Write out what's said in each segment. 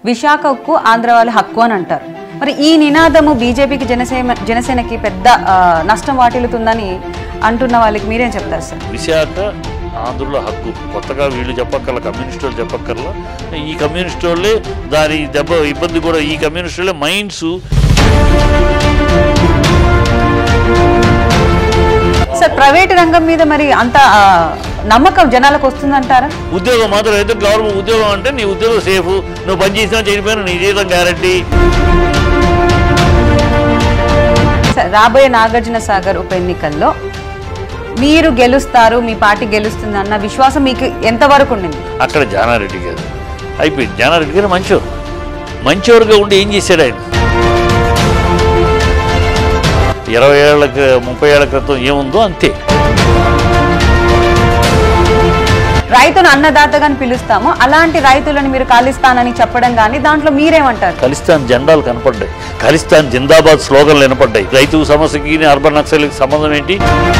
విశాఖకు ఆంధ్ర వాళ్ళ హక్కు అని అంటారు మరి ఈ నినాదము బీజేపీకి జనసేన జనసేనకి పెద్ద ఆ, నష్టం వాటిల్లుతుందని అంటున్న వాళ్ళకి మీరేం చెప్తారు సార్ విశాఖ ఆంధ్రుల హక్కు కొత్తగా వీళ్ళు చెప్పక్కర్ల కమ్యూనిస్ట్ వాళ్ళు చెప్పక్కర్లా ఈ కమ్యూనిస్ట్ వాళ్ళే దాని దెబ్బ ఇబ్బంది కూడా ఈ కమ్యూనిస్ట్ వాళ్ళే మైండ్స్ సార్ ప్రైవేట్ రంగం మీద మరి అంత ఆ, నమ్మకం జనాలకు వస్తుందంటారా ఉద్యోగం మాత్రం అయితే గవర్నమెంట్ ఉద్యోగం అంటే నీ ఉద్యోగం సేఫ్ నువ్వు పని చేసినా చేయకపోయినా నీ జీతం గ్యారంటీ సార్ రాబోయే నాగార్జున సాగర్ ఉప ఎన్నికల్లో మీరు గెలుస్తారు మీ పార్టీ గెలుస్తుంది అన్న విశ్వాసం మీకు ఎంతవరకు ఉండింది అక్కడ జానారెడ్డి గారు అయిపోయింది జానారెడ్డి గారు మంచివారు మంచివారుగా ఉండి ఏం చేశాడు ఆయన ఇరవై ఏళ్ళ క్రి- ముప్పై ఏళ్ల క్రితం ఏముందో అంతే రైతును అన్నదాతగా అని పిలుస్తాము అలాంటి రైతులను మీరు కాలిస్తానని చెప్పడం కానీ దాంట్లో మీరేమంటారు ఖలిస్తాన్ జెండాలు కనపడ్డాయి ఖలిస్తాన్ జిందాబాద్ స్లోగన్లు వినపడ్డాయి రైతు సమస్యకి అర్బన్ నక్సల్కి సంబంధం ఏంటి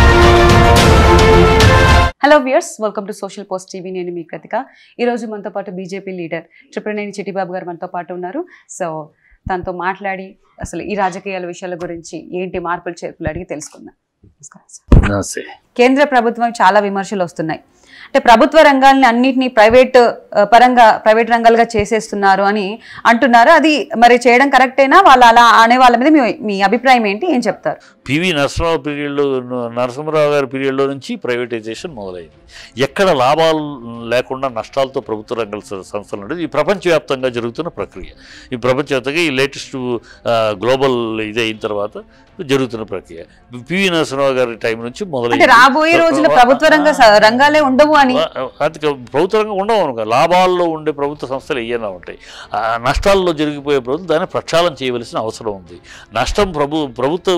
hello viewers welcome to social post TV నేను మీ కృతిక ఈరోజు మనతో పాటు బీజేపీ లీడర్ త్రిపురనేని చిట్టిబాబు గారు మనతో పాటు ఉన్నారు సో తనతో మాట్లాడి అసలు ఈ రాజకీయాల విషయాల గురించి ఏంటి మార్పులు చేర్పులు అడిగి తెలుసుకుందాం నమస్కారం సార్ నమస్తే కేంద్ర ప్రభుత్వం చాలా విమర్శలు వస్తున్నాయి అంటే ప్రభుత్వ రంగాల్ని అన్నిటినీ ప్రైవేట్ ఆ, పరంగా ప్రైవేట్ రంగాలుగా చేసేస్తున్నారు అని అంటున్నారు అది మరి చేయడం కరెక్టేనా వాళ్ళు అలా అనే వాళ్ళ మీద మీ మీ అభిప్రాయం ఏంటి ఏం చెప్తారు పివి నరసింహరావు పీరియడ్లో నరసింహరావు గారి పీరియడ్లో నుంచి ప్రైవేటైజేషన్ మొదలైంది ఎక్కడ లాభాలు లేకుండా నష్టాలతో ప్రభుత్వ రంగ స- సంస్థలు ఉండేది ఈ ప్రపంచవ్యాప్తంగా జరుగుతున్న ప్రక్రియ ఈ ప్రపంచవ్యాప్తంగా ఈ లేటెస్ట్ గ్లోబల్ ఇది అయిన తర్వాత జరుగుతున్న ప్రక్రియ పివి నరసింహరావు గారి టైం నుంచి అంటే మొదలైంది రాబోయే రోజుల్లో ప్రభుత్వ రంగ స- రంగాలే ఉండవు అని అది ప్రభుత్వ రంగం ఉండవు అనుకో లాభాల్లో ఉండే ప్రభుత్వ సంస్థలు ఏమైనా ఉంటాయి ఆ నష్టాల్లో జరిగిపోయే ప్రభుత్వం దాన్ని ప్రక్షాళన చేయవలసిన అవసరం ఉంది నష్టం ప్రభు ప్రభుత్వ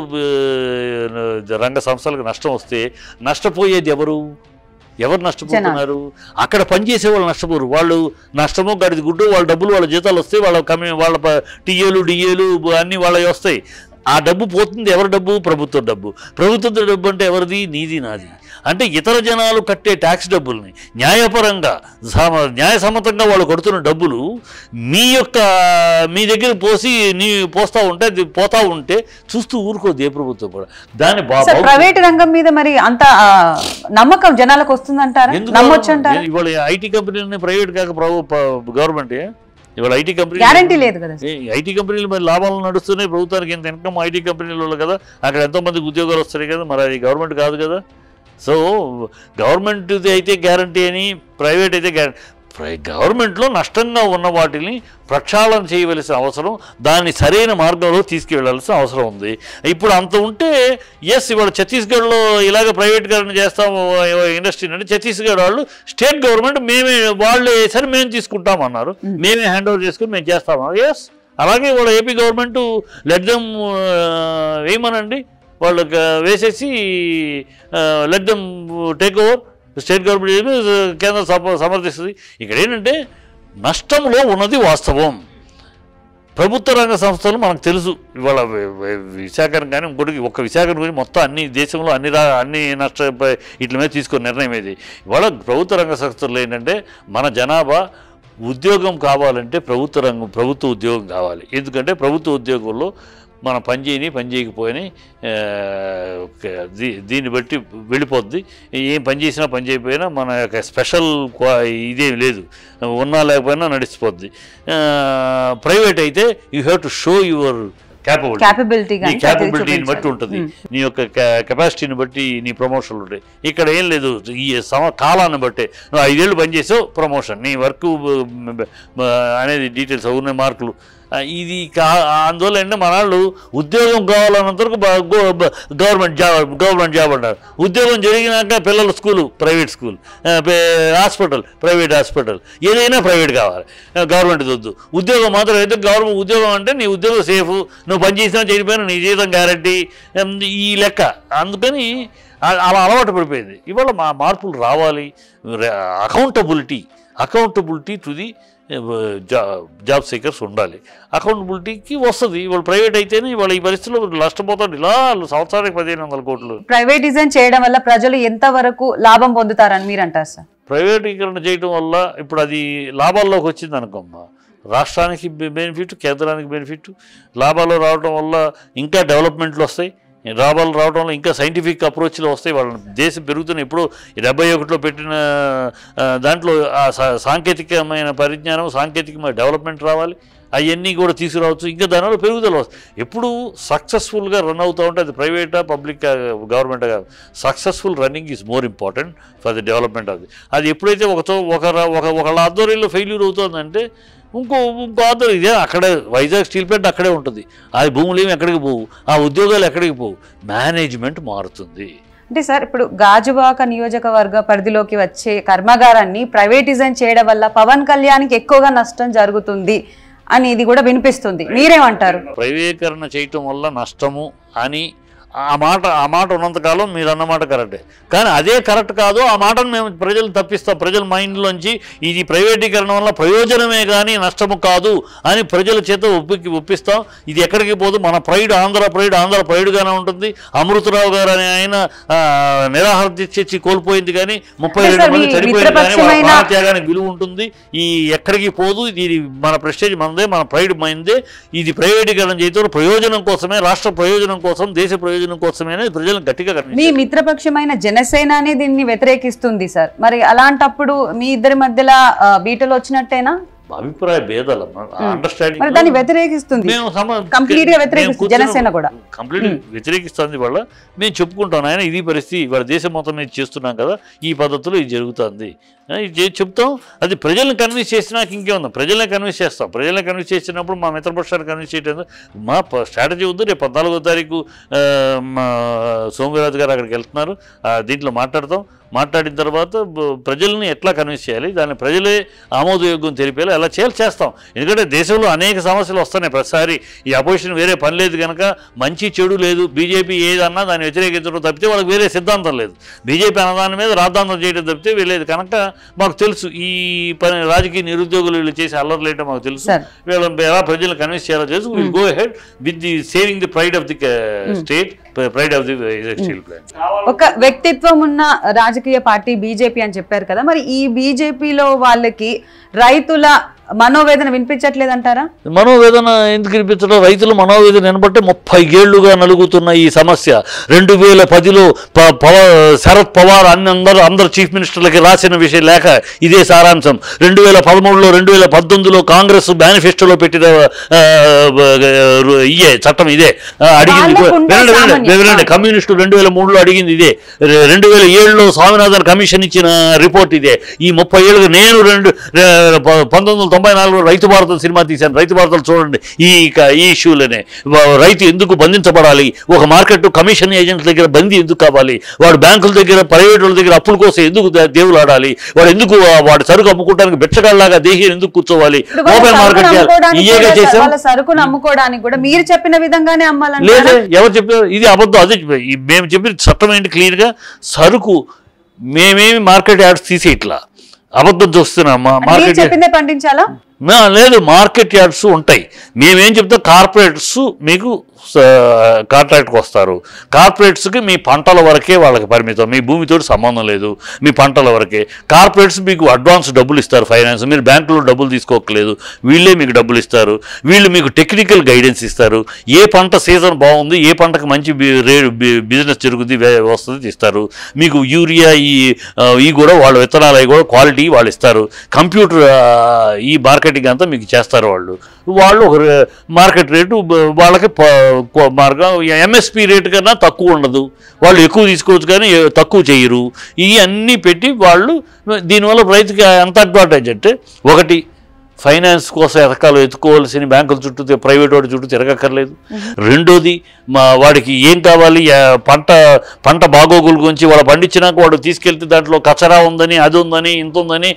ఆ, రంగ సంస్థలకు నష్టం వస్తే నష్టపోయేది ఎవరు ఎవరు నష్టపోతున్నారు అక్కడ పనిచేసే వాళ్ళు నష్టపోరు వాళ్ళు నష్టమో గడిది గుడ్డు వాళ్ళ డబ్బులు వాళ్ళ జీతాలు వస్తాయి వాళ్ళ కమి వాళ్ళ ప- టీఏలు డిఏలు అన్నీ వాళ్ళవి వస్తాయి ఆ డబ్బు పోతుంది ఎవరి డబ్బు ప్రభుత్వ డబ్బు ప్రభుత్వ డబ్బు అంటే ఎవరిది నీది నాది అంటే ఇతర జనాలు కట్టే ట్యాక్స్ డబ్బుల్ని న్యాయపరంగా సమ- న్యాయసమ్మతంగా వాళ్ళు కడుతున్న డబ్బులు మీ యొక్క మీ దగ్గర పోసి నీ పోస్తా ఉంటే అది పోతా ఉంటే చూస్తూ ఊరుకోదు ఏ ప్రభుత్వం కూడా దాన్ని బా- సార్ బాగు- ప్రైవేట్ రంగం మీద మరి అంత ఆ, నమ్మకం జనాలకు వస్తుందంటారా ఎందుకు నమ్మొచ్చు అంటారా ఇవాళ ఐటీ కంపెనీలని ప్రైవేట్ కాక గవర్నమెంట్ ఇవాళ ఐటీ కంపెనీ గ్యారంటీ లేదు కదా సార్. ఐటీ కంపెనీలు మరి లాభాలు నడుస్తున్నాయి ప్రభుత్వానికి ఎంత ఇన్కమ్ ఐటీ కంపెనీల వల్ల కదా అక్కడ ఎంతో మందికి ఉద్యోగాలు వస్తాయి కదా మరి అది గవర్నమెంట్ కాదు కదా సో గవర్నమెంట్ అయితే గ్యారంటీ అని ప్రైవేట్ అయితే గ్యారంటీ గవర్నమెంట్లో నష్టంగా ఉన్న వాటిని ప్రక్షాళన చేయవలసిన అవసరం దాన్ని సరైన మార్గంలో తీసుకువెళ్ళాల్సిన అవసరం ఉంది ఇప్పుడు అంత ఉంటే ఎస్ ఇవాళ ఛత్తీస్గఢ్లో ఇలాగ ప్రైవేట్కరణ చేస్తాము ఇండస్ట్రీ అంటే ఛత్తీస్గఢ్ వాళ్ళు స్టేట్ గవర్నమెంట్ మేమే వాళ్ళు సరే మేము తీసుకుంటామన్నారు మేమే హ్యాండ్ ఓవర్ చేసుకుని మేము చేస్తాము ఎస్ అలాగే వాళ్ళ ఏపీ గవర్నమెంట్ లెట్ దమ్ వేయమనండి వాళ్ళకి వేసేసి let them take over state government కేంద్రం సమ సమర్థిస్తుంది ఇక్కడ ఏంటంటే నష్టంలో ఉన్నది వాస్తవం ప్రభుత్వ రంగ సంస్థలు మనకు తెలుసు ఇవాళ వి- వి- విశాఖను కానీ ఇంకోటి ఒక్క విశాఖను గురించి మొత్తం అన్ని దేశంలో అన్ని రా అన్ని నష్ట ఇట్ల మీద తీసుకున్న నిర్ణయం ఇది ఇవాళ ప్రభుత్వ రంగ సంస్థలు ఏంటంటే మన జనాభా ఉద్యోగం కావాలంటే ప్రభుత్వ రంగం ప్రభుత్వ ఉద్యోగం కావాలి ఎందుకంటే ప్రభుత్వ ఉద్యోగంలో మన పని చేయని పని చేయకపోయినా ఆ, ఒక దీ- దీన్ని బట్టి వెళ్ళిపోద్ది ఏం పని చేసినా పని చేయకపోయినా మన యొక్క స్పెషల్ క్వా ఇదేం లేదు ఉన్నా లేకపోయినా నడిచిపోద్ది ప్రైవేట్ అయితే you have to show your capability Capability నీ కానీ క్యాపబిలిటీని చూపించాలి. బట్టి ఉంటుంది నీ యొక్క కెపాసిటీని బట్టి నీ ప్రమోషన్లు ఉంటాయి ఇక్కడ ఏం లేదు ఈ సమ కాలాన్ని బట్టే నువ్వు ఐదేళ్ళు పనిచేసావు ప్రమోషన్ నీ వర్క్ అనేది డీటెయిల్స్ అవునే మార్కులు ఆ, ఇది కా అందువల్ల ఏంటంటే మన వాళ్ళు ఉద్యోగం కావాలన్నంత వరకు బా- గో- బ- గవర్నమెంట్ జాబ్ గవర్నమెంట్ జాబ్ అంటారు ఉద్యోగం జరిగినాక పిల్లల స్కూలు ప్రైవేట్ స్కూల్ ఆ, పే- హాస్పిటల్ ప్రైవేట్ హాస్పిటల్ ఏదైనా ప్రైవేట్ కావాలి ఆ, గవర్నమెంట్ వద్దు ఉద్యోగం మాత్రం అయితే గవర్నమెంట్ ఉద్యోగం అంటే నీ ఉద్యోగం సేఫ్ నువ్వు పని చేసినా చేయకపోయినా నీ జీతం గ్యారంటీ ఈ లెక్క అందుకని ఆ- అలా అలవాటు పడిపోయింది ఇవాళ మా మార్పులు రావాలి accountability accountability to the job seekers ఉండాలి అకౌంటబిలిటీకి వస్తుంది ఇవాళ ప్రైవేట్ అయితేనే ఇవాళ ఈ పరిస్థితిలో నష్టపోతాడు ఇలా సంవత్సరానికి పదిహేను వందల కోట్లు ప్రైవేటిజం చేయడం వల్ల ప్రజలు ఎంత వరకు లాభం పొందుతారని మీరు అంటారు సార్ ప్రైవేటీకరణ చేయడం వల్ల ఇప్పుడు అది లాభాల్లోకి వచ్చింది అనుకోమ్మా రాష్ట్రానికి బెనిఫిట్ కేంద్రానికి బెనిఫిట్ లాభాలు రావడం వల్ల ఇంకా డెవలప్మెంట్లు వస్తాయి లాభాలు రావడం వల్ల ఇంకా సైంటిఫిక్ అప్రోచ్లు వస్తాయి వాళ్ళ దేశం పెరుగుతున్న ఇప్పుడు డెబ్బై ఒకటిలో పెట్టిన ఆ, దాంట్లో ఆ సా- సాంకేతికమైన పరిజ్ఞానం సాంకేతికమైన డెవలప్మెంట్ రావాలి అవన్నీ కూడా తీసుకురావచ్చు ఇంకా దానివల్ల పెరుగుదల వస్తుంది ఎప్పుడు సక్సెస్ఫుల్గా రన్ అవుతూ ఉంటే అది ప్రైవేటా పబ్లిక్ గవర్నమెంట్ కాదు successful running is more important for the development of the అది ఎప్పుడైతే ఒకతో ఒక ఒక ఒకళ్ళ ఆధ్వర్యంలో ఫెయిల్యూర్ అవుతుందంటే ఇంకో ఇంకో ఆధ్వర్యం ఇదే అక్కడే వైజాగ్ స్టీల్ ప్లాంట్ అక్కడే ఉంటుంది ఆ భూములు ఏమి ఎక్కడికి పోవు ఆ ఉద్యోగాలు ఎక్కడికి పోవు మేనేజ్మెంట్ మారుతుంది అంటే సార్ ఇప్పుడు గాజువాక నియోజకవర్గ పరిధిలోకి వచ్చే కర్మాగారాన్ని ప్రైవేటిజం చేయడం వల్ల పవన్ కళ్యాణ్కి ఎక్కువగా నష్టం జరుగుతుంది అని ఇది కూడా వినిపిస్తుంది మీరేమంటారు ప్రైవేకరణ చేయటం వల్ల నష్టము అని ఆ మాట ఆ మాట ఉన్నంతకాలం మీరు అన్నమాట కరెక్టే కానీ అదే కరెక్ట్ కాదు ఆ మాటను మేము ప్రజలు తప్పిస్తాం ప్రజల మైండ్లోంచి ఇది ప్రైవేటీకరణ వల్ల ప్రయోజనమే కానీ నష్టము కాదు అని ప్రజల చేత ఒప్పి ఒప్పిస్తాం ఇది ఎక్కడికి పోదు మన ప్రైడ్ ఆంధ్ర ప్రైడ్ ఆంధ్ర ప్రైడ్గానే ఉంటుంది అమృతరావు గారు అనే ఆయన ఆ, నిరాహార దీక్ష కోల్పోయింది కానీ ముప్పై అంటే రెండు సార్, మంది ఈ చనిపోయింది కానీ వాళ్ళ మిత్రపక్షమైన- ప్రాణ త్యాగానికి విలువ ఉంటుంది ఈ ఎక్కడికి పోదు ఇది మన ప్రెస్టేజ్ మనదే మన ప్రైడ్ మైందే ఇది ప్రైవేటీకరణ చేయడం ప్రయోజనం కోసమే రాష్ట్ర ప్రయోజనం కోసం దేశ ప్రయోజనం కోసమే అనేది ప్రజలను గట్టిగా మీ కనిపించారు మిత్రపక్షమైన జనసేన అనే దీన్ని వ్యతిరేకిస్తుంది సార్ మరి అలాంటప్పుడు మీ ఇద్దరి మధ్యలో ఆ, బీటలు వచ్చినట్టేనా అభిప్రాయ భేదాలు మరి దాన్ని అండర్స్టాండింగ్ వ్యతిరేకిస్తుంది మేము సమ- Complete గా మేము వ్యతిరేకిస్తుంది కూర్చుని- జనసేన కూడా. కంప్లీట్ వ్యతిరేకిస్తుంది వాళ్ళ మేము చెప్పుకుంటాం ఆయన ఇది పరిస్థితి వాళ్ళ దేశం మొత్తం మీద చేస్తున్నాం కదా ఈ పద్ధతిలో ఇది జరుగుతుంది ఆ, ఇది చే- చెప్తాం అది ప్రజల్ని కన్విన్స్ చేసినాక ఇంకేముంది ప్రజల్ని కన్విన్స్ చేస్తాం ప్రజల్ని కన్విన్స్ చేసినప్పుడు మా మిత్రపక్షాన్ని కన్విన్స్ చేయడం మా స్ట్రాటజీ ఉంది రేపు పద్నాలుగో తారీఖు ఆ, మా సోమవీరాజు గారు అక్కడికి వెళ్తున్నారు ఆ, దీంట్లో మాట్లాడతాం మాట్లాడిన తర్వాత బ- ప్రజల్ని ఎట్లా కన్విన్స్ చేయాలి దాన్ని ప్రజలే ఆమోదయోగ్యం తెలిపేలా ఎలా చేయాలి చేస్తాం ఎందుకంటే దేశంలో అనేక సమస్యలు వస్తున్నాయి ప్రతిసారి ఈ అపోజిషన్ వేరే పని లేదు కనుక మంచి చెడు లేదు బీజేపీ ఏదన్నా దాన్ని వ్యతిరేకించడం తప్పితే వాళ్ళకి వేరే సిద్ధాంతం లేదు బీజేపీ అన్నదాని మీద రాద్ధాంతం చేయడం తప్పితే వీలేదు కనుక మాకు తెలుసు ఈ పని రాజకీయ నిరుద్యోగులు వీళ్ళు చేసి అల్లర్లేయటం మాకు తెలుసు సార్ వీళ్ళని ఎలా ప్రజలను కన్విన్స్ చేయాలో తెలుసు will go head with the saving the pride of the state pride of the steel plant ఒక వ్యక్తిత్వం ఉన్న రాజకీయ పార్టీ బీజేపీ అని చెప్పారు కదా మరి ఈ బీజేపీలో వాళ్ళకి రైతుల మనోవేదన వినిపించట్లేదంటారా మనోవేదన ఎందుకు వినిపించడం రైతుల మనోవేదన వినబట్టే ముప్పై ఏళ్లుగా నలుగుతున్న ఈ సమస్య రెండు వేల పదిలో ప- పవ- శరద్ పవార్ అన్ని అందరూ అందరు చీఫ్ మినిస్టర్లకి రాసిన విషయం లేక ఇదే సారాంశం రెండు వేల పదమూడులో రెండు వేల పద్దెనిమిదిలో కాంగ్రెస్ మేనిఫెస్టోలో పెట్టిన ఆ, రు- ఇయే చట్టం ఇదే ఆ, అడిగింది వాళ్ళకు ఉండే వినండి, వినండి, సామాన్య- వినండి కమ్యూనిస్టు రెండు వేల మూడులో అడిగింది ఇదే రె- రెండు వేల ఏడులో స్వామినాథన్ కమిషన్ ఇచ్చిన రిపోర్ట్ ఇదే ఈ ముప్పై ఏళ్ళుగా నేను రెండు రె- ప- పంతొమ్మిది వందల తొంభై నాలుగులో రైతు భారతం సినిమా తీశాను రైతు భారతాలు చూడండి ఈ క- ఈ ఇష్యూలనే వ- రైతు ఎందుకు బంధించబడాలి ఒక మార్కెట్ కమిషన్ ఏజెంట్ల దగ్గర బందీ ఎందుకు కావాలి వాడు బ్యాంకుల దగ్గర ప్రైవేట్ వాళ్ళ దగ్గర అప్పుల కోసం ఎందుకు దే- దేవులు ఆడాలి వాడు ఎందుకు ఆ- వాడు సరుకు అమ్ముకోవడానికి బెచ్చగాళ్ళలాగా దేహి ఎందుకు కూర్చోవాలి ఇప్పుడు వాళ్ళ ఓపెన్ మార్కెట్ సరుకును చేయాలి అమ్ముకోవడానికి ఇయేగా కూడా- చేసాం వాళ్ళ సరుకును అమ్ముకోవడానికి కూడా మీరు చెప్పిన విధంగానే లేదే అమ్మాలంటారా ఎవరు చెప్పారు ఇది అబద్ధం అదే చెప్పారు. ఈ మేము చెప్పిన చట్టం ఏంటి క్లియర్గా సరుకు మేమేమి మార్కెట్ యాడ్స్ తీసి ఇట్లా అబద్ధం చూస్తున్నాం మా మీరు మార్కెట్ చెప్పిందే పండించాలా మా- లేదు మార్కెట్ యార్డ్స్ ఉంటాయి మేమేం చెప్తాం కార్పొరేట్స్ మీకు కాంట్రాక్ట్కి వస్తారు కార్పొరేట్స్కి మీ పంటల వరకే వాళ్ళకి పరిమితం మీ భూమితో సంబంధం లేదు మీ పంటల వరకే కార్పొరేట్స్ మీకు అడ్వాన్స్ డబ్బులు ఇస్తారు ఫైనాన్స్ మీరు బ్యాంకులో డబ్బులు తీసుకోకలేదు వీళ్ళే మీకు డబ్బులు ఇస్తారు వీళ్ళు మీకు టెక్నికల్ గైడెన్స్ ఇస్తారు ఏ పంట సీజన్ బాగుంది ఏ పంటకు మంచి బి- రే బి- బిజినెస్ జరుగుతుంది వే- వస్తుంది ఇస్తారు మీకు యూరియా ఈ ఆ, ఈ కూడా వాళ్ళ విత్తనాలు అవి కూడా క్వాలిటీ వాళ్ళు ఇస్తారు కంప్యూటర్ ఆ, ఈ మార్కెటింగ్ అంతా మీకు చేస్తారు వాళ్ళు వాళ్ళు ఒక రే- మార్కెట్ రేటు బ- వాళ్ళకి ప- కొ- మార్గం ఎంఎస్పి రేటు కన్నా తక్కువ ఉండదు వాళ్ళు ఎక్కువ తీసుకోవచ్చు కానీ ఏ- తక్కువ చేయరు ఇవి అన్నీ పెట్టి వాళ్ళు దీనివల్ల రైతుకి ఎంత అడ్వాంటేజ్ అంటే ఒకటి ఫైనాన్స్ కోసం ఎతకాలు ఎత్తుకోవాల్సిన బ్యాంకుల చుట్టూ తి- ప్రైవేట్ వాడి చుట్టూ తిరగక్కర్లేదు రెండోది మా వాడికి ఏం కావాలి ఆ, పంట పంట బాగోగుల గురించి వాడు పండించినాక వాడు తీసుకెళ్తే దాంట్లో కచరా ఉందని అది ఉందని ఇంత ఉందని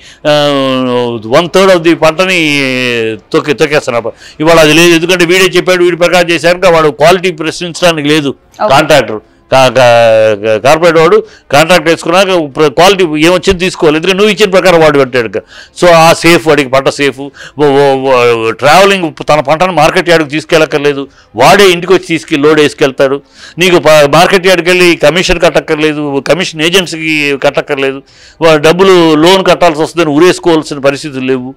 వన్ థర్డ్ ఆఫ్ ది పంటని తొక్కి తొక్కేస్తున్నారు ఇవాళ అది లేదు ఎందుకంటే వీడే చెప్పాడు వీడి ప్రకారం చేశాక వాడు క్వాలిటీ ప్రశ్నించడానికి లేదు కాంట్రాక్టర్ కార్పొరేట్ వాడు కాంట్రాక్ట్ వేసుకున్నాక క్వాలిటీ ఏమొచ్చింది తీసుకోవాలి ఎందుకంటే నువ్వు ఇచ్చిన ప్రకారం వాడు పెట్టాడు సో ఆ సేఫ్ వాడికి పంట సేఫ్ ట్రావెలింగ్ తన పంటను మార్కెట్ యార్డ్కి తీసుకెళ్ళక్కర్లేదు వాడే ఇంటికి వచ్చి తీసుకెళ్ళి లోడ్ వేసుకెళ్తాడు నీకు ప- మార్కెట్ యార్డ్కి వెళ్ళి కమిషన్ కట్టక్కర్లేదు కమిషన్ ఏజెంట్స్కి కట్టక్కర్లేదు వా- డబ్బులు లోన్ కట్టాల్సి వస్తుందని ఉరేసుకోవాల్సిన పరిస్థితులు లేవు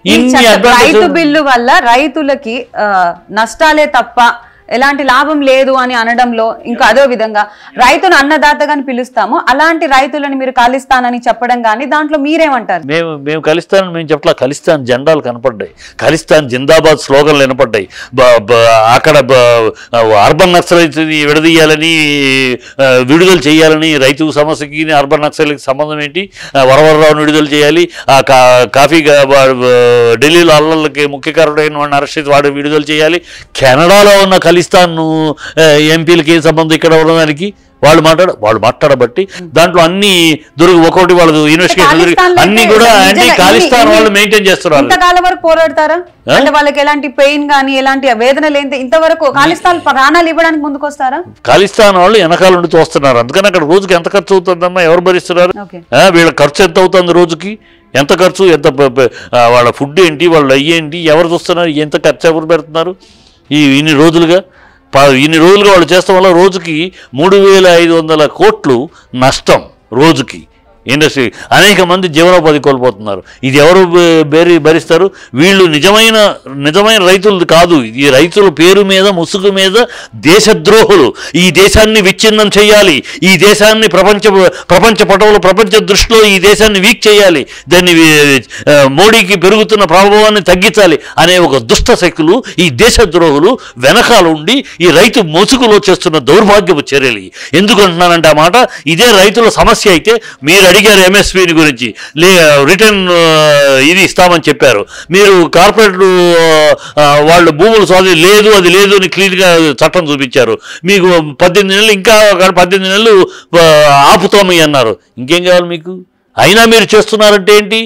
ఈ ఇన్ని చట్ట- advantages- రైతు బిల్లు వల్ల రైతులకి ఆ, నష్టాలే తప్ప ఎలాంటి లాభం లేదు అని అనడంలో ఇంకా అదే విధంగా రైతును అన్నదాతగా అని పిలుస్తాము అలాంటి రైతులను మీరు కాలిస్తానని చెప్పడం కానీ దాంట్లో మీరేమంటారు మేము మేము ఖలిస్తాన్ మేము చెప్పలా ఖలిస్తాన్ జెండాలు కనపడ్డాయి ఖలిస్తాన్ జిందాబాద్ స్లోగన్లు వినపడ్డాయి బ- బ- అక్కడ బ- అర్బన్ నక్సలైట్ని విడదీయాలని ఆ, విడుదల చేయాలని రైతు సమస్యకి అర్బన్ నక్సలకి సంబంధం ఏంటి ఆ, వరవరరావుని విడుదల చేయాలి ఆ కా కాఫీ గా- వా- వా- ఢిల్లీలో అల్లర్లకి ముఖ్య కారణమైన వాడిని అరెస్ట్ చేసి వాడు విడుదల చేయాలి కెనడాలో ఉన్న ఖలిస్తాన్ ఎంపీలకి ఏం సంబంధం ఇక్కడ ఉన్నదానికి వాళ్ళు మాట్లాడ వాళ్ళు మాట్లాడబట్టి దాంట్లో అన్ని దొరికి ఒకటి వాళ్ళు ఇన్వెస్టిగేషన్ దొరికి ఖలిస్తాన్లో అన్ని అయితే కూడా నిజంగా యాంటీ ఇన్ని- ఖాళిస్తాన్ ఇన్ని- వాళ్ళు మెయింటైన్ చేస్తున్నారు ఇంతకాలం వరకు పోరాడతారా ఆ? అంటే వాళ్ళకి ఎలాంటి పెయిన్ కానీ ఎలాంటి వేదన లేని ఇంతవరకు ఖాళిస్తాన్ ప్రాణాలు ఇవ్వడానికి ముందుకు వస్తారా ఖాళిస్తాన్ వాళ్ళు వెనకాల నుండి తోస్తున్నారు అందుకని అక్కడ రోజుకి ఎంత ఖర్చు అవుతుందమ్మా ఎవరు భరిస్తున్నారు ఓకే ఆ, వీళ్ళ ఖర్చు ఎంత అవుతుంది రోజుకి ఎంత ఖర్చు ఎంత ప- ప- ఆ, వాళ్ళ ఫుడ్ ఏంటి వాళ్ళ అయ్యేంటి ఎవరు చూస్తున్నారు ఎంత ఖర్చు ఎవరు పెడుతున్నారు ఈ ఇన్ని రోజులుగా ప- ఇన్ని రోజులుగా వాళ్ళు చేస్తాం వల్ల రోజుకి మూడు వేల ఐదు వందల కోట్లు నష్టం రోజుకి ఇండస్ట్రీ అనేక మంది జీవనోపాధి కోల్పోతున్నారు ఇది ఎవరు బే- బేరి భరిస్తారు వీళ్ళు నిజమైన నిజమైన రైతులు కాదు ఈ రైతుల పేరు మీద ముసుగు మీద దేశద్రోహులు ఈ దేశాన్ని విచ్ఛిన్నం చేయాలి ఈ దేశాన్ని ప్రపంచ ప్రపంచ పటంలో ప్రపంచ దృష్టిలో ఈ దేశాన్ని వీక్ చేయాలి దాన్ని వి- ఆ, మోడీకి పెరుగుతున్న ప్రభావాన్ని తగ్గించాలి అనే ఒక దుష్ట శక్తులు ఈ దేశద్రోహులు వెనకాల ఉండి ఈ రైతు ముసుగులో చేస్తున్న దౌర్భాగ్యపు చర్యలు ఇవి. ఎందుకు అంటున్నానంటే ఆ మాట ఇదే రైతుల సమస్య అయితే మీరు అడిగారు ఎంఎస్పీని గురించి లే రిటర్న్ ఇది ఇస్తామని చెప్పారు మీరు కార్పొరేట్ వాళ్ళు భూములు స్వాధీనం లేదు అది లేదు అని క్లీన్గా చట్టం చూపించారు మీకు పద్దెనిమిది నెలలు ఇంకా ఒక పద్దెనిమిది నెలలు ఆ, ఆపుతామని అన్నారు ఇంకేం కావాలి మీకు అయినా మీరు చేస్తున్నారంటే ఏంటి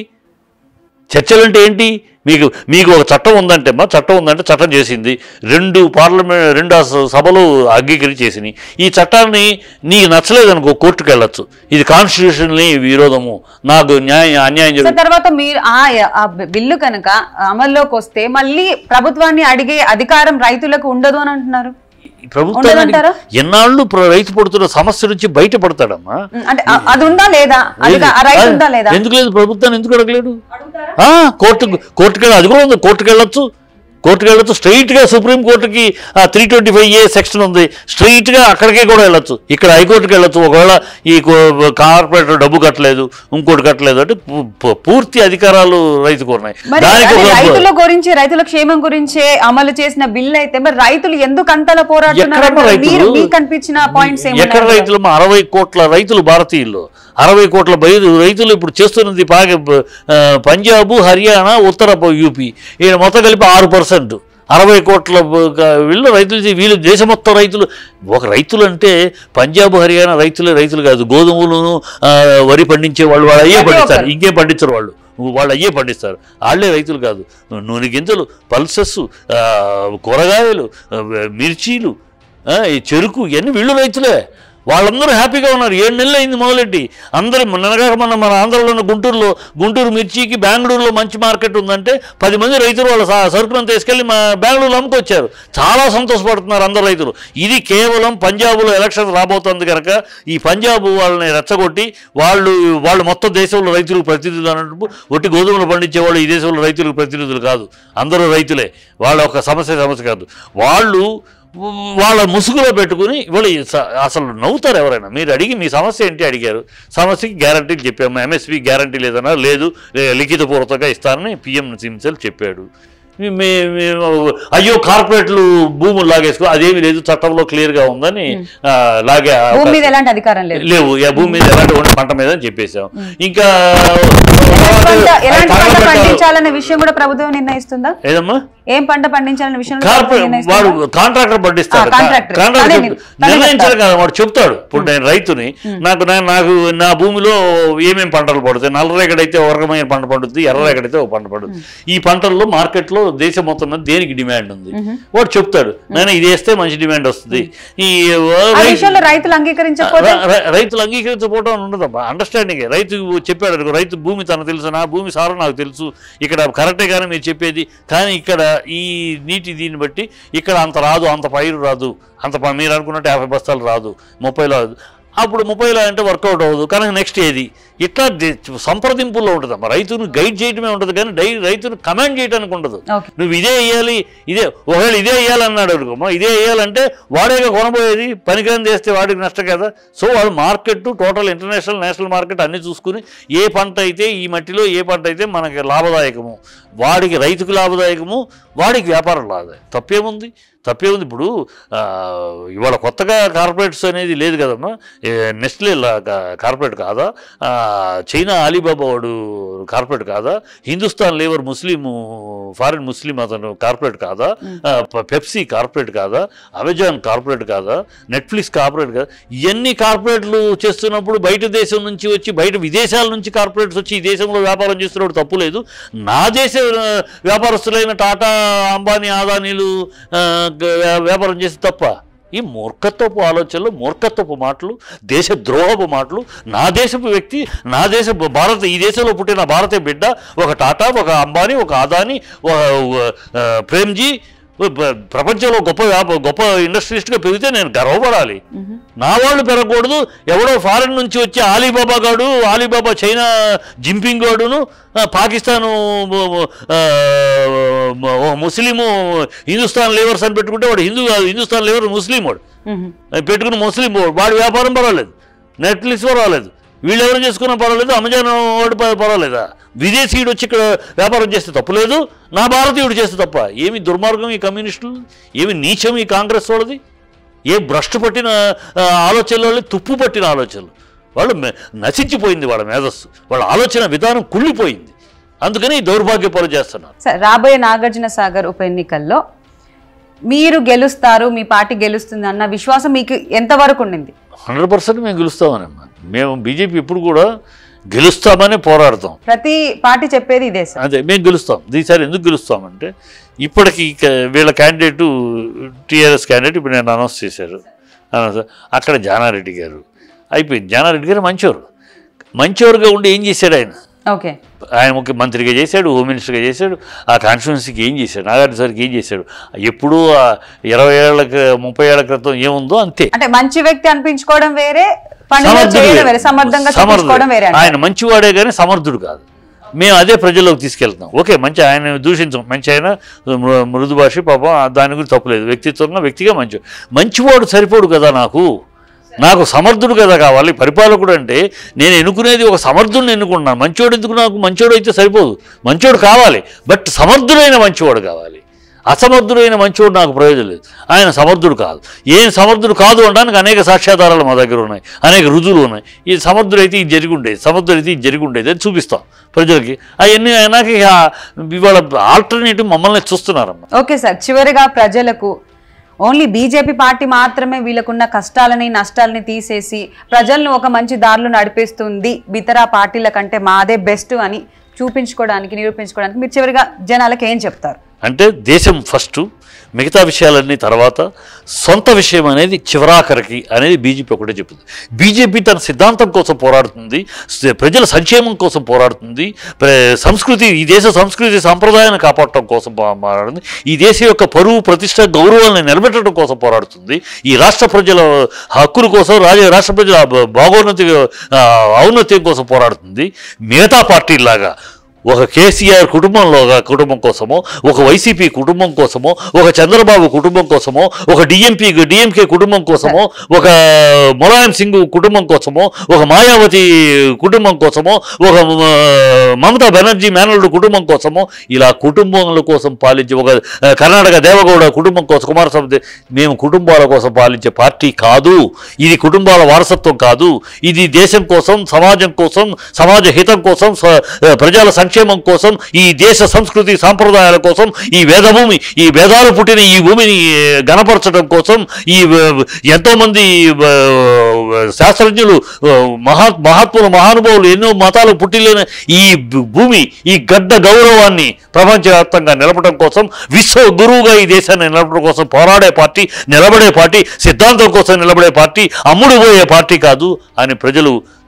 చర్చలు అంటే ఏంటి మీకు మీకు ఒక చట్టం ఉందంటే మా చట్టం ఉందంటే చట్టం చేసింది రెండు పార్లమెంట్ రెండు అస- సభలు అంగీకరించేసినాయి ఈ చట్టాన్ని నీకు నచ్చలేదు అనుకో కోర్టుకు వెళ్ళొచ్చు ఇది కాన్స్టిట్యూషన్లీ విరోధము నాకు న్యాయం అన్యాయం సో జరుగుతుంది తర్వాత మీరు ఆ ఆ బిల్లు కనుక అమల్లోకి వస్తే మళ్ళీ ప్రభుత్వాన్ని అడిగే అధికారం రైతులకు ఉండదు అని అంటున్నారు ప్రభుత్వానికి ఉండదంటారా? ఎన్నాళ్ళు ప్ర- రైతు పడుతున్న సమస్య నుంచి బయటపడతాడమ్మా ఉం, అంటే ఆ- అది ఉందా లేదా అది ఆ రైతు ఉందా లేదా ఎందుకు లేదు ప్రభుత్వాన్ని ఎందుకు అడగలేడు ఆ, కోర్టు కోర్టుకి వెళ్ళి అది కూడా ఉంది కోర్టుకి వెళ్ళొచ్చు కోర్టుకి వెళ్ళొచ్చు స్ట్రైట్గా సుప్రీం కోర్టుకి three twenty five A section ఉంది స్ట్రైట్గా అక్కడికే కూడా వెళ్ళొచ్చు ఇక్కడ హైకోర్టుకి వెళ్ళొచ్చు ఒకవేళ ఈ కో- కార్పొరేటర్ డబ్బు కట్టలేదు ఇంకోటి కట్టలేదు అంటే పూ- పూ- పూర్తి అధికారాలు రైతుకు ఉన్నాయి మరి దానికి అదే ఒక రైతుల గురించి రైతుల క్షేమం గురించే అమలు చేసిన బిల్ అయితే మరి రైతులు ఎందుకు అంతలా పోరాడుతున్నారు ఎక్కడమ్మా అంటారు? రైతులు? మీరు మీకు కనిపించిన పాయింట్స్ ఎక్కడ ఏమన్నా రైతులు అరవై కోట్ల రైతులు భారతీయుల్లో అరవై కోట్ల బయలు రైతులు ఇప్పుడు చేస్తున్నది పాక ఆ, పంజాబ్ హర్యానా ఉత్తర యూపీ ఈయన మొత్తం కలిపి ఆరు పర్సెంట్ అరవై కోట్ల బ- క- వీళ్ళు రైతులు చే- వీళ్ళు దేశ మొత్తం రైతులు ఒక రైతులు అంటే పంజాబ్ హర్యానా రైతులే రైతులు కాదు గోధుమలను ఆ, వరి పండించే వాళ్ళు వాళ్ళు అయ్యే ప్రతి పండిస్తారు ఒక్కరు. ఇంకేం పండించరు వాళ్ళు వాళ్ళు అయ్యే పండిస్తారు వాళ్ళే రైతులు కాదు నూనె గింజలు పల్సెస్ ఆ, కూరగాయలు ఆ, మిర్చీలు ఆ, ఈ చెరుకు ఇవన్నీ వీళ్ళు రైతులే వాళ్ళందరూ హ్యాపీగా ఉన్నారు ఏడు నెలలు అయింది మొదలెట్టి అందరూ నిన్నగా మన మన ఆంధ్రలో ఉన్న గుంటూరులో గుంటూరు మిర్చికి బెంగళూరులో మంచి మార్కెట్ ఉందంటే పది మంది రైతులు వాళ్ళ స- సరుకులను తీసుకెళ్ళి మా బెంగళూరులో అమ్ముకొచ్చారు చాలా సంతోషపడుతున్నారు అందరు రైతులు ఇది కేవలం పంజాబ్లో ఎలక్షన్ రాబోతుంది కనుక ఈ పంజాబ్ వాళ్ళని రెచ్చగొట్టి వాళ్ళు వాళ్ళు మొత్తం దేశంలో రైతులకు ప్రతినిధులు అన్నట్టు ఒట్టి గోధుమలు పండించే వాళ్ళు ఈ దేశంలో రైతులకు ప్రతినిధులు కాదు అందరూ రైతులే వాళ్ళ ఒక సమస్య సమస్య కాదు వాళ్ళు వాళ్ళ ముసుగులో పెట్టుకుని వాళ్ళు స- అసలు నవ్వుతారు ఎవరైనా మీరు అడిగి మీ సమస్య ఏంటి అడిగారు సమస్యకి గ్యారంటీలు చెప్పాము ఎంఎస్పి గ్యారంటీ లేదన్నా లేదు లే- లిఖితపూర్వకంగా ఇస్తానని పిఎం సింసల్ చెప్పాడు మీ- మీ- మేము అయ్యో కార్పొరేట్లు భూములు లాగేసుకో అదేమీ లేదు చట్టంలో క్లియర్గా ఉందని ఆ, లాగే భూమి అవకాశం- మీద ఎలాంటి అధికారం లేదు లేవు ఇక భూమి మీద ఎలాంటి ఉన్న పంట మీద అని చెప్పేశాం ఇంకా ఎలాంటి పంట ఎలాంటి పంట తగలబెట్టారు. పండించాలనే విషయం కూడా ప్రభుత్వం నిర్ణయిస్తుందా ఏదమ్మా ఏం పంట పండించాలనే విషయం కూడా ప్రభుత్వం కార్పొరేట్ వాడు నిర్ణయిస్తుందా? కాంట్రాక్టర్ పండిస్తాడు ఆ, కాంట్రాక్టర్. కాంట్రాక్టర్ తనే చెప్తాడు. తనే నిర్ణయించాడు చెప్తాడు. కదా వాడు చెప్తాడు ఇప్పుడు నేను రైతుని నాకు నా- నాకు నా భూమిలో ఏమేమి పంటలు పడుతాయి నల్లరేగడైతే ఒక రకమైన పంట పండుద్ది ఎర్రరేగడైతే ఒక పంట పడుద్ది ఈ పంటల్లో మార్కెట్లో దేశం మొత్తం మీద దేనికి డిమాండ్ ఉంది వాడు చెప్తాడు నేను ఇది వేస్తే మంచి డిమాండ్ వస్తుంది ఈ ఆ రై- విషయంలో రైతులు అంగీకరించకపోతే ర- ర- రైతులు అంగీకరించకపోవడం అని ఉండదమ్మా అండర్స్టాండింగ్ రైతు చెప్పాడు అనుకో, రైతు భూమి తనకు తెలుసు నా భూమి సారం నాకు తెలుసు ఇక్కడ కరెక్టే కానీ మీరు చెప్పేది కానీ ఇక్కడ ఈ నీటి దీన్ని బట్టి ఇక్కడ అంత రాదు అంత పైరు రాదు అంత ప- మీరు అనుకున్నట్టు యాభై బస్తాలు రాదు ముప్పైలో రాదు అప్పుడు ముప్పైలో అంటే వర్కౌట్ అవ్వదు కానీ నెక్స్ట్ ఏది ఇట్లా ది- సంప్రదింపుల్లో ఉంటుందమ్మా రైతును గైడ్ చేయడమే ఉంటుంది కానీ డై రైతును కమాండ్ చేయడానికి ఉండదు ఓకే నువ్వు ఇదే వేయాలి ఇదే ఒకవేళ ఇదే వేయాలన్నాడు అనుకోమా ఇదే వేయాలంటే వాడేగా కొనబోయేది పనికిరని చేస్తే వాడికి నష్టం కదా సో వాడు market total international national market అన్ని చూసుకుని ఏ పంట అయితే ఈ మట్టిలో ఏ పంట అయితే మనకి లాభదాయకము వాడికి రైతుకు లాభదాయకము వాడికి వ్యాపారం లాభదాయకం తప్పేముంది తప్పేముంది ఇప్పుడు ఆ, ఇవాళ కొత్తగా కార్పొరేట్స్ అనేది లేదు కదమ్మా ఏ, నెస్లే లా- కా- కార్పొరేట్ కాదా ఆ, చైనా అలీబాబా వాడు కార్పొరేట్ కాదా హిందుస్థాన్ లేబర్ ముస్లిం ఫారిన్ ముస్లిం అతను కార్పొరేట్ కాదా ఆ, ప- పెప్సీ కార్పొరేట్ కాదా అమెజాన్ కార్పొరేట్ కాదా నెట్ఫ్లిక్స్ కార్పొరేట్ కాదా ఇవన్నీ కార్పొరేట్లు చేస్తున్నప్పుడు బయట దేశం నుంచి వచ్చి బయట విదేశాల నుంచి కార్పొరేట్స్ వచ్చి ఈ దేశంలో వ్యాపారం చేస్తున్నప్పుడు తప్పు లేదు నా దేశ ఆ, వ్యాపారస్తులైన టాటా అంబానీ అదానీలు ఆ, గ- వ్యాపారం చేస్తే తప్ప ఈ మూర్ఖత్వపు ఆలోచనలు మూర్ఖత్వపు మాటలు దేశ ద్రోహపు మాటలు నా దేశపు వ్యక్తి నా దేశ భారత ఈ దేశంలో పుట్టిన భారతీయ బిడ్డ ఒక టాటా ఒక అంబానీ ఒక అదానీ ఒక ఆ, ప్రేమ్జీ ప- ప్రపంచంలో గొప్ప వ్యాప గొప్ప ఇండస్ట్రియలిస్ట్గా పెరిగితే నేను గర్వపడాలి నా వాళ్ళు పెరగకూడదు ఎవడో ఫారిన్ నుంచి వచ్చే ఆలీబాబా గాడు ఆలీబాబా చైనా జింపింగ్ గాడును ఆ, పాకిస్తాను ఆ, ఓ ముస్లిము హిందుస్థాన్ లేవర్స్ అని పెట్టుకుంటే వాడు హిందూ కాదు హిందుస్థాన్ లేవర్ ముస్లిం వాడు అది పెట్టుకుని ముస్లిం వాడు వాడి వ్యాపారం పర్వాలేదు నెట్ఫ్లిక్స్ పర్వాలేదు వీళ్ళు ఎవరు చేసుకున్నా పర్వాలేదు అమెజాన్ వాడు ప- పర్వాలేదా విదేశీయుడు వచ్చి ఇక్కడ వ్యాపారం చేస్తే తప్పులేదు నా భారతీయుడు చేస్తే తప్ప ఏమి దుర్మార్గం ఈ కమ్యూనిస్టులు ఏమి నీచం ఈ కాంగ్రెస్ వాళ్ళది ఏ భ్రష్టు పట్టిన ఆ, ఆలోచనలు వాళ్ళు, తుప్పు పట్టిన ఆలోచనలు వాళ్ళు మె- నశించిపోయింది వాళ్ళ మేధస్సు వాళ్ళ ఆలోచన విధానం కుళ్ళిపోయింది అందుకని ఈ దౌర్భాగ్య పనులు చేస్తున్నారు సరే రాబోయే నాగార్జున సాగర్ ఉప ఎన్నికల్లో మీరు గెలుస్తారు మీ పార్టీ గెలుస్తుంది అన్న విశ్వాసం మీకు ఎంతవరకు ఉండింది హండ్రెడ్ పర్సెంట్ మేము గెలుస్తామనమ్మా మేము బీజేపీ ఎప్పుడు కూడా గెలుస్తామనే పోరాడతాం ప్రతి పార్టీ చెప్పేది ఇదే సార్ అదే మేము గెలుస్తాం ఈసారి ఎందుకు గెలుస్తామంటే ఇప్పటికి ఇక వీళ్ళ క్యాండిడేటు టీఆర్ఎస్ క్యాండిడేట్ ఇప్పుడు నేను అనౌన్స్ చేశారు అనౌన్స్ అక్కడ జానారెడ్డి గారు అయిపోయింది జానారెడ్డి గారు మంచివారు మంచివారుగా ఉండి ఏం చేశాడు ఆయన ఓకే ఆయన ముఖ్యమంత్రిగా చేశాడు హోమ్ మినిస్టర్గా చేశాడు ఆ కాన్స్టిట్యున్సీకి ఏం చేశాడు నాగార్జున సార్కి ఏం చేశాడు ఎప్పుడూ ఆ ఇరవై ఏళ్ళ క్రి- ముప్పై ఏళ్ల క్రితం ఏముందో అంతే అంటే మంచి వ్యక్తి అనిపించుకోవడం వేరే పనిలో సమర్థుడు చేయడం వేరు. వేరే సమర్థంగా సమర్థుడు. చూపించుకోవడం వేరే అంటారు. ఆయన మంచివాడే కానీ సమర్థుడు కాదు మేము అదే ప్రజల్లోకి తీసుకెళ్తాం ఓకే మంచి ఆయన దూషించం మంచి ఆయన మృ- మృదు భాష పాపం ఆ దాని గురించి తప్పులేదు వ్యక్తిత్వంగా వ్యక్తిగా మంచి మంచివాడు సరిపోడు కదా నాకు నాకు సమర్థుడు కదా కావాలి పరిపాలకుడు అంటే నేను ఎన్నుకునేది ఒక సమర్థుడిని ఎన్నుకుంటున్నాను మంచోడు ఎందుకు నాకు మంచోడు అయితే సరిపోదు మంచోడు కావాలి బట్ సమర్థుడైన మంచివాడు కావాలి అసమర్థుడైన మంచివాడు నాకు ప్రయోజనం లేదు ఆయన సమర్థుడు కాదు ఏం సమర్థుడు కాదు అనడానికి అనేక సాక్ష్యాధారాలు మా దగ్గర ఉన్నాయి అనేక రుజువులు ఉన్నాయి ఈ సమర్థుడైతే ఇది జరిగి ఉండేది సమర్థుడైతే ఇది జరిగి ఉండేది అని చూపిస్తాం ప్రజలకి అవన్నీ అయినాక ఇక ఇవాళ ఆల్టర్నేటివ్ మమ్మల్ని చూస్తున్నారమ్మ ఓకే సార్ చివరిగా ప్రజలకు ఓన్లీ బీజేపీ పార్టీ మాత్రమే వీళ్ళకున్న కష్టాలని నష్టాలని తీసేసి ప్రజలను ఒక మంచి దారిలో నడిపిస్తుంది ఇతర పార్టీల కంటే మాదే బెస్ట్ అని చూపించుకోవడానికి నిరూపించుకోవడానికి మీరు చివరిగా జనాలకు ఏం చెప్తారు అంటే దేశం ఫస్ట్ మిగతా విషయాలన్నీ తర్వాత సొంత విషయం అనేది చివరాఖరికి అనేది బీజేపీ ఒకటే చెప్తుంది బీజేపీ తన సిద్ధాంతం కోసం పోరాడుతుంది స- ప్రజల సంక్షేమం కోసం పోరాడుతుంది ప్ర- సంస్కృతి ఈ దేశ సంస్కృతి సంప్రదాయాన్ని కాపాడటం కోసం పో- పోరాడుతుంది ఈ దేశం యొక్క పరువు ప్రతిష్ట గౌరవాన్ని నిలబెట్టడం కోసం పోరాడుతుంది ఈ రాష్ట్ర ప్రజల హక్కుల కోసం రాజ రాష్ట్ర ప్రజల బ- బాగోన్నతి ఆ, ఔన్నత్యం కోసం పోరాడుతుంది మిగతా పార్టీలాగా ఒక కేసీఆర్ కుటుంబంలో ఒక కుటుంబం కోసమో ఒక వైసీపీ కుటుంబం కోసమో ఒక చంద్రబాబు కుటుంబం కోసమో ఒక డిఎంపీ డిఎంకే కుటుంబం కోసమో ఒక ములాయం సింగ్ కుటుంబం కోసమో ఒక మాయావతి కుటుంబం కోసమో ఒక ఆ, మమతా బెనర్జీ మేనల్డ్ కుటుంబం కోసమో ఇలా కుటుంబముల కోసం పాలించే ఒక ఆ, కర్ణాటక దేవగౌడ కుటుంబం కోసం కుమారస్వామి దే- మేము కుటుంబాల కోసం పాలించే పార్టీ కాదు ఇది కుటుంబాల వారసత్వం కాదు ఇది దేశం కోసం సమాజం కోసం సమాజ హితం కోసం స- ప్రజల సంక్షేమం కోసం ఈ దేశ సంస్కృతి సాంప్రదాయాల కోసం ఈ వేదభూమి ఈ వేదాలు పుట్టిన ఈ భూమిని గణపరచడం కోసం ఈ వ- ఎంతోమంది వ- శాస్త్రజ్ఞులు మహా మహాత్ములు మహానుభావులు ఎన్నో మతాలు పుట్టిలేని ఈ భూ- భూమి ఈ గడ్డ గౌరవాన్ని ప్రపంచవ్యాప్తంగా నిలపడం కోసం విశ్వ గురువుగా ఈ దేశాన్ని నిలపడం కోసం పోరాడే పార్టీ నిలబడే పార్టీ సిద్ధాంతం కోసం నిలబడే పార్టీ అమ్ముడు పోయే పార్టీ కాదు అని ప్రజలు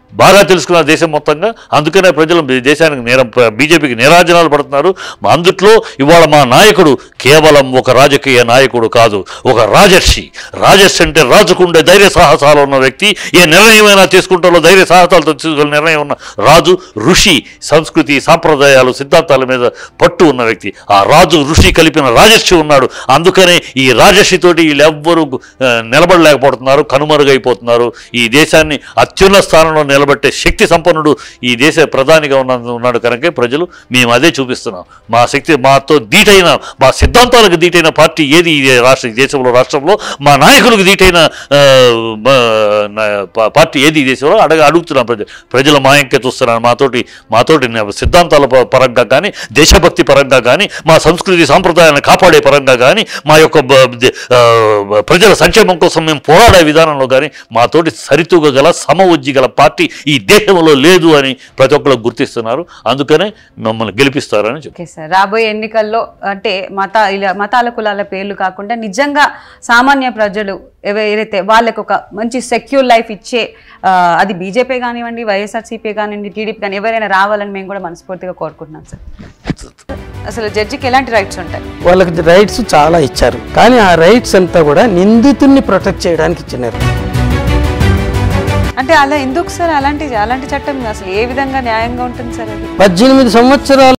బాగా తెలుసుకున్నారు దేశం మొత్తంగా అందుకనే ప్రజలు ఈ దేశానికి నేర బీజేపీకి నిరాజనాలు పడుతున్నారు మా అందుట్లో ఇవాళ మా నాయకుడు కేవలం ఒక రాజకీయ నాయకుడు కాదు ఒక రాజర్షి రాజర్షి అంటే రాజుకుండే ధైర్య సాహసాలు ఉన్న వ్యక్తి ఏ నిర్ణయమైనా తీసుకుంటాలో ధైర్య సాహసాలతో తీసుకునే నిర్ణయం ఉన్న రాజు ఋషి సంస్కృతి సాంప్రదాయాలు సిద్ధాంతాల మీద పట్టు ఉన్న వ్యక్తి ఆ రాజు ఋషి కలిపిన రాజర్షి ఉన్నాడు అందుకనే ఈ రాజర్షితోటి వీళ్ళెవ్వరూ ఆ, నిలబడలేకపోతున్నారు కనుమరుగైపోతున్నారు ఈ దేశాన్ని అత్యున్నత స్థానంలో నిలబెట్టే శక్తి సంపన్నుడు ఈ దేశ ప్రధానిగా ఉన్న ఉన్నాడు కనుక ప్రజలు మేము అదే చూపిస్తున్నాం మా శక్తి మాతో దీటైన మా సిద్ధాంతాలకు దీటైన పార్టీ ఏది ఈ రాష్ట్ర ఈ దేశంలో రాష్ట్రంలో మా నాయకులకు దీటైన ఆ, మా, నా- పా- పార్టీ ఏది ఈ దేశంలో అడగ అడుగుతున్నాం ప్రజలు ప్రజల మాయంకే చూస్తున్నారు మాతోటి మాతోటి న- సిద్ధాంతాల ప- పరంగా కానీ దేశభక్తి పరంగా కానీ మా సంస్కృతి సాంప్రదాయాలను కాపాడే పరంగా కానీ మా యొక్క బ- ద- ఆ, ప్రజల సంక్షేమం కోసం మేము పోరాడే విధానంలో కానీ మాతోటి సరితూగగల సమవుజ్జి గల పార్టీ ఈ దేశంలో లేదు అని ప్రతి ఒక్కరు గుర్తిస్తున్నారు అందుకనే మమ్మల్ని గెలిపిస్తారని చెప్తున్నారు. ఓకే సార్ రాబోయే ఎన్నికల్లో అంటే మత ఇలా మతాల కులాల పేర్లు కాకుండా నిజంగా సామాన్య ప్రజలు ఎవరైతే వాళ్ళకి ఒక మంచి సెక్యూర్ లైఫ్ ఇచ్చే ఆ, అది బీజేపీ కానివ్వండి వైఎస్ఆర్సీపీ కానివ్వండి టీడీపీ కానీ ఎవరైనా రావాలని మేము కూడా మనస్ఫూర్తిగా కోరుకుంటున్నాం సార్ అసలు జడ్జికి ఎలాంటి రైట్స్ ఉంటాయి వాళ్ళకి రైట్స్ చాలా ఇచ్చారు కానీ ఆ రైట్స్ అంతా కూడా నిందితుడిని ప్రొటెక్ట్ చేయడానికి ఇచ్చినారు అంటే అలా ఎందుకు సార్ అలాంటి అలాంటి చట్టం అసలు ఏ విధంగా న్యాయంగా ఉంటుంది సార్ అది పద్దెనిమిది సంవత్సరాలు